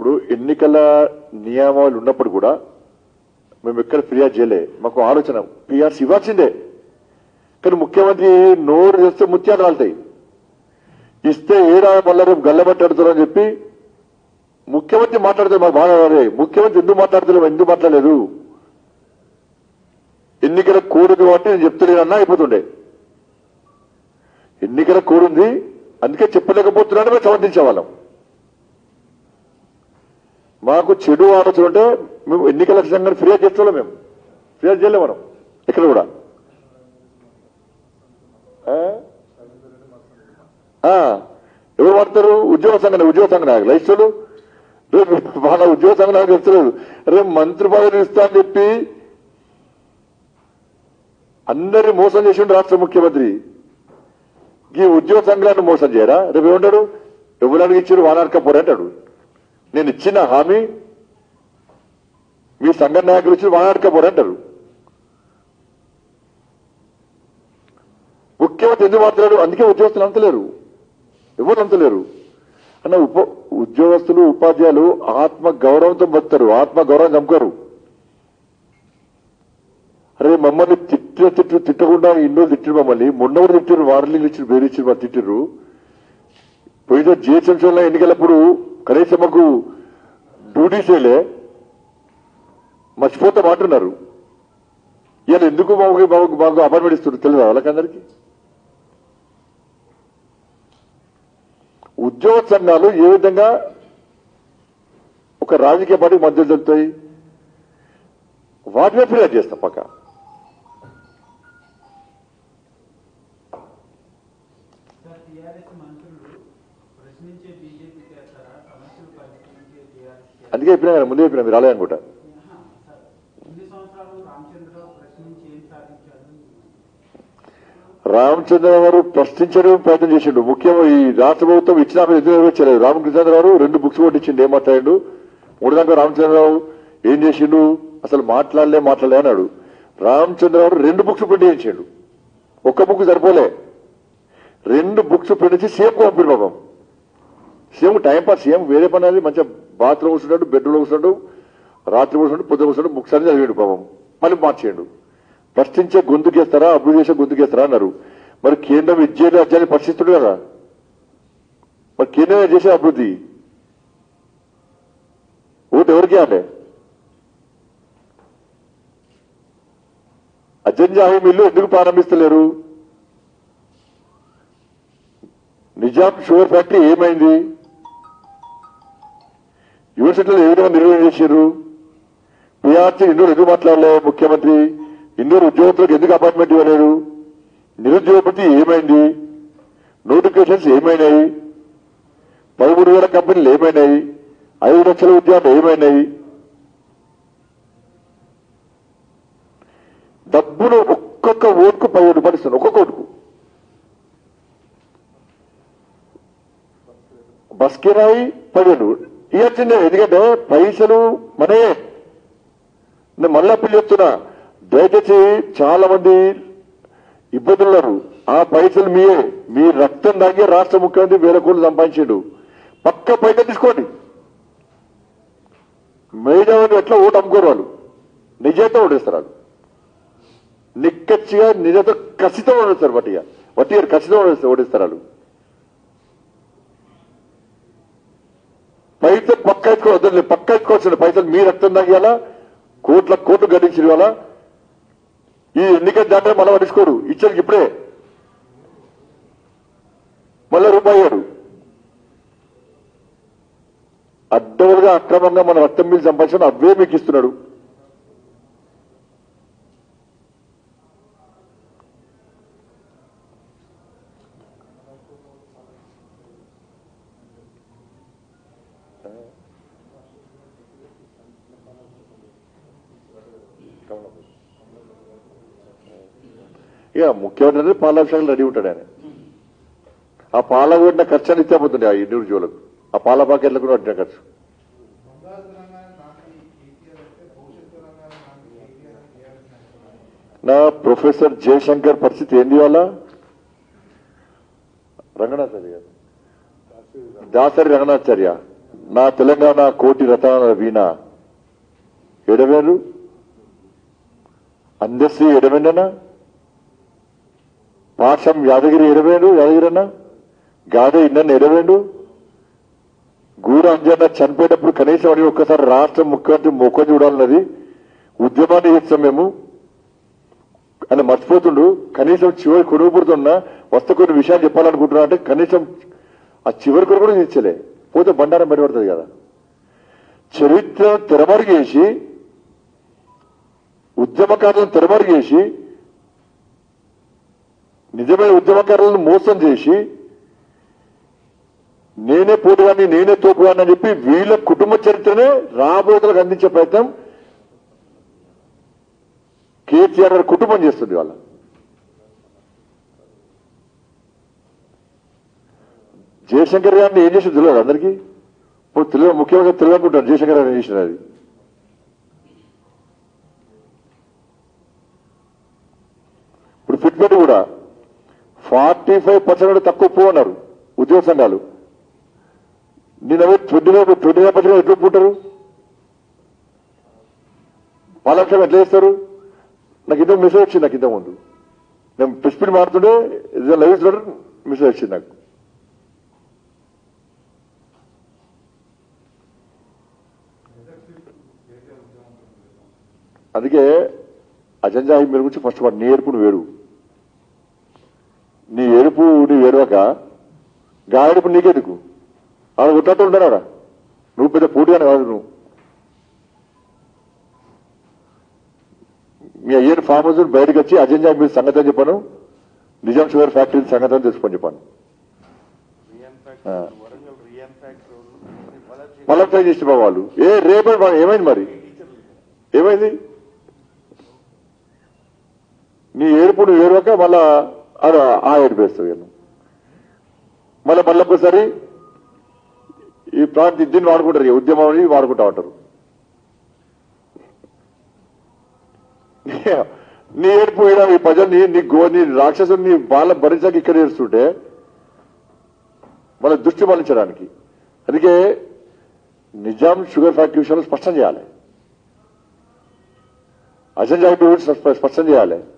ఇప్పుడు ఎన్నికల నియమాలు ఉన్నప్పుడు కూడా మేము ఎక్కడ ఫిర్యాదు చేయలే మాకు ఆలోచన పిఆర్సీ ఇవ్వాల్సిందే కానీ ముఖ్యమంత్రి నోరు చేస్తే ముత్యాలు రాలుతాయి ఇస్తే ఏడా మళ్ళీ రేపు గల్లబట్టాడుతారని చెప్పి ముఖ్యమంత్రి మాట్లాడితే మాకు బాగా రాలే. ముఖ్యమంత్రి ఎందుకు మాట్లాడుతున్నాం ఎందుకు మాట్లాడలేదు ఎన్నికల కోడ్ కాబట్టి నేను చెప్తలేనన్నా అయిపోతుండే ఎన్నికల కోడ్ ఉంది అందుకే చెప్పలేకపోతున్నాను మేము సమర్థించేవాళ్ళం మాకు చెడు ఆలోచన ఉంటే మేము ఎన్నికల సంఘాన్ని ఫిర్యాదు చేస్తున్నాం మేము ఫిర్యాదు చేయలేం మనం ఇక్కడ కూడా ఆ? ఆ, ఎవరు పడతారు ఉద్యోగ సంఘం ఉద్యోగ సంఘం నాకు లైస్టులు రేపు వాళ్ళ ఉద్యోగ సంఘం నాకు తెలుస్తలేదు రేపు మంత్రి పదవి ఇస్తా అని చెప్పి అందరిని మోసం చేసిండు రాష్ట్ర ముఖ్యమంత్రి ఈ ఉద్యోగ సంఘాలను మోసం చేయరా రేపు ఏమంటాడు ఎవరు అడిగిచ్చారు వానాడకపోరు అంటాడు నేను ఇచ్చిన హామీ మీ సంఘ నాయకులు ఇచ్చి వానాడకపోరు అంటారు ముఖ్యమంత్రి ఎందుకు మాట్లాడారు అందుకే ఉద్యోగస్తులు అంతలేరు ఎవరు అంతలేరు అన్న ఉప ఉద్యోగస్తులు ఉపాధ్యాయులు ఆత్మ గౌరవంతో బతుతారు ఆత్మ గౌరవం చంపుకోరు అరే మమ్మల్ని తిట్టిన తిట్టు తిట్టకుండా ఇన్నో తిట్టిరు మమ్మల్ని మొన్న కూడా తిట్టిరు వార్నింగ్ ఇచ్చారు వేరే ఇచ్చారు వాళ్ళు తిట్టిర్రు పోయిన జిహెచ్ఎంసీలో ఎన్నికలప్పుడు కనీసం మాకు డ్యూటీ చేయలే మర్చిపోతాం అంటున్నారు ఇవాళ ఎందుకు మాకు మాకు మాకు అపాయింట్మెంట్ ఇస్తున్నారు తెలియదా వాళ్ళకందరికీ ఉద్యోగ సంఘాలు ఏ విధంగా ఒక రాజకీయ పార్టీకి మద్దతు తెలుపుతాయి వాటినే ఫిర్యాదు చేస్తాం పక్క సార్ టీఆర్ఎస్ మంత్రులు ప్రశ్నించే బీజేపీ చేస్తారా సమస్యలు పరిష్కరించే టీఆర్ఎస్ అందుకే చెప్పినా కదా, ముందే చెప్పినా మీరు రాలే అనుకుంటా సార్ ఇన్ని సంవత్సరాలు రామచంద్రరావు ప్రశ్నించి ఏం సాధించారు రామచంద్రరావు ప్రశ్నించడం ప్రయత్నం చేసిండు ముఖ్యంగా ఈ రాష్ట్ర ప్రభుత్వం ఇచ్చిన హామీ ఎందుకు నెరవేర్చలేదు రామకృష్ణరావు రెండు బుక్స్ కొట్టించిండు ఏం మాట్లాడిండు మూడు దాకా రామచంద్రరావు ఏం చేసిండు అసలు మాట్లాడలే మాట్లాడలే అన్నాడు రామచంద్రరావు రెండు బుక్స్ ప్రింట్ చేయించాడు ఒక్క బుక్ సరిపోలే రెండు బుక్స్ ప్రింట్ చేసి సీఎం పంపిడు పాపం సీఎం టైం పాస్ సీఎం వేరే పని అది మంచిగా బాత్రూమ్ కూర్చున్నాడు బెడ్రూమ్ కూర్చున్నాడు రాత్రి కూర్చున్నాడు పొద్దున కూర్చున్నాడు బుక్స్ అని చదివాడు పాపం మళ్ళీ మార్చేయండు ప్రశ్నించే గొంతుకేస్తారా అభివృద్ధి చేసే గొంతుకేస్తారా అన్నారు మరి కేంద్రం విద్యలు అధ్యాయాన్ని పరిశీలిస్తుడు కదా మరి కేంద్రం చేసే అభివృద్ధి ఓటు ఎవరికి అంటే అజంజా హామీలు ఎందుకు ప్రారంభిస్తలేరు నిజాం షుగర్ ఫ్యాక్టరీ ఏమైంది యూనివర్సిటీలో ఏ విధంగా నిర్వహణ చేశారు పిఆర్సీ ఇందూరు ఎందుకు మాట్లాడలే ముఖ్యమంత్రి ఇందూరు ఉద్యోగస్తులకు ఎందుకు అపాయింట్మెంట్ ఇవ్వలేరు నిరుద్యోగ భృతి ఏమైంది నోటిఫికేషన్స్ ఏమైనాయి పదమూడు వేల కంపెనీలు ఏమైనాయి ఐదు లక్షల ఉద్యోగాలు ఏమైనాయి డబ్బును ఒక్కొక్క ఓటుకు పదిహేడు రూపాయలు ఇస్తాను ఒక్కొక్క ఓటుకు బస్ కిరాయి పదిహేడు ఇవ్వాల్సిందే ఎందుకంటే పైసలు మనయే నేను మళ్ళీ అప్పీల్ చెప్తున్నా దయచేసి చాలా మంది ఇబ్బందులు ఉన్నారు ఆ పైసలు మీయే మీ రక్తం దాగి రాష్ట్ర ముఖ్యమంత్రి వేల కోట్లు సంపాదించాడు పక్క పైసలు తీసుకోండి మేధావులు ఎట్లా ఓటు అమ్ముకోరు వాళ్ళు నిజంతో ఓటేస్తారు వాళ్ళు నిక్కచ్చిగా నిజంతో కసితో ఓడేస్తారు వట్టిగా వట్టిగా కసితో ఓడేస్తారు ఓడిస్తారు వాళ్ళు పైసలు పక్క ఎత్తుకోవద్దు పక్క ఎత్తుకోవాల్సిన పైసలు మీ రక్తం తగ్గాలా కోట్ల కోట్లు గడించిన వల్ల ఈ ఎన్నికల దాంట్లో మళ్ళీ పట్టించుకోడు ఇచ్చారు ఇప్పుడే మళ్ళీ రూపాయి అయ్యాడు అడ్డవులుగా అక్రమంగా మన రక్తం మీద సంపాదించడం అవే మీకు ఇస్తున్నాడు ఇక ముఖ్యమంత్రి అంటే పాలాభిషేకం రెడీ ఉంటాడు ఆయన ఆ పాల కొట్టిన ఖర్చు అని ఇస్తే పోతుంది ఆ ఎన్ని ఉద్యోగులకు ఆ పాల పాకెట్లకు కూడా పట్టిన ఖర్చు బంగారు తెలంగాణ నాటి కేసీఆర్ అంటే భవిష్యత్తు తెలంగాణ నాటి కేసీఆర్ అని టీఆర్ఎస్ నాయకులు. నా ప్రొఫెసర్ జయశంకర్ పరిస్థితి ఏంది వాళ్ళ రంగనాథాచార్య గారు దాసరి రంగనాథాచార్య నా తెలంగాణ కోటి రతనాల వీణ ఎడవేరు అందశ్రీ ఎడవేండనా పాఠం యాదగిరి ఎడవేండు యాదగిరన్న గాడే ఇన్న ఎడవేండు గూడ అంజన్న చనిపోయేటప్పుడు కనీసం అని ఒక్కసారి రాష్ట్ర ముఖ్యమంత్రి మొక్క చూడాలన్నది ఉద్యమాన్ని చేస్తాం మేము అని మర్చిపోతుండు కనీసం చివరి కొడుకు పుడుతున్నా వస్తే కొన్ని విషయాలు చెప్పాలనుకుంటున్నా అంటే కనీసం ఆ చివరి కొడుకు కూడా తీర్చలే పోతే బండారం బయటపడుతుంది కదా చరిత్ర తెరమరుగేసి ఉద్యమకారులను తెరమరుగేసి నిజమైన ఉద్యమకారులను మోసం చేసి నేనే పోటుగాని నేనే తోపుగాని అని చెప్పి వీళ్ళ కుటుంబ చరిత్రనే రాబోతులకు అందించే ప్రయత్నం కేసీఆర్ గారి కుటుంబం చేస్తుంది వాళ్ళ జయశంకర్ గారిని ఏం చేసి తెలియదు అందరికీ ఇప్పుడు తెలియదు ముఖ్యంగా తెలియకుంటారు జయశంకర్ గారు ఏం చేసిన అది ఇప్పుడు ఫిట్మెంట్ కూడా ఫార్టీ ఫైవ్ పర్సెంట్ తక్కువ పో అన్నారు ఉద్యోగ సంఘాలు నేను twenty five twenty five percent ఎట్లా ఒప్పుకుంటారు పాలక్షం ఎట్లా చేస్తారు నాకు ఇంతకు మెసేజ్ వచ్చింది నాకు ఇంతకు ముందు నేను ప్రెస్ మీట్ మారుతుంటే లైవ్ చూడడం మెసేజ్ వచ్చింది నాకు అందుకే అజంజాహి మీరు గురించి ఫస్ట్ వాడు నీ ఏడుపును వేరు నీ ఏడుపు నీ వేరువక గా ఏడుపు నీకెందుకు ఆడ కొట్టినట్టు ఉంటారా నువ్వు పెద్ద పోటీగానే కాదు నువ్వు మీ అయ్యని ఫామ్ హౌస్ నుండి బయటకు వచ్చి అజంజా మీరు సంగతి అని చెప్పాను నిజాం షుగర్ ఫ్యాక్టరీ సంగతి అని తెలుసుకొని చెప్పాను రియన్ ఆ. ఫ్యాక్టరీ వరంగల్ రియన్ ఫ్యాక్టరీ వాళ్ళు మళ్ళీ ట్రై చేసి వాళ్ళు ఏ రేపటి వా- ఏమైంది మరి ఏమైంది నీ ఏడుపు నువ్వు ఏడవక మళ్ళా ఆడ ఆ ఏడుపు వేస్తావు ఇక నువ్వు. మళ్ళీ మళ్ళీ ఒక్కసారి ఈ ప్రాంత దీన్ని వాడుకుంటారు ఈ ఉద్యమం అని వాడుకుంటా ఉంటారు నీ ఏడుపు ఈడ ఈ ప్రజల్ని నీ గో నీ రాక్షసుని నీ బాల భరించక ఇక్కడ ఏడుస్తుంటే మన దృష్టి మళ్లించడానికి అందుకే నిజాం షుగర్ ఫ్యాక్టరీ విషయంలో స్పష్టం చేయాలి అజంజాయి స్పష్టం చేయాలి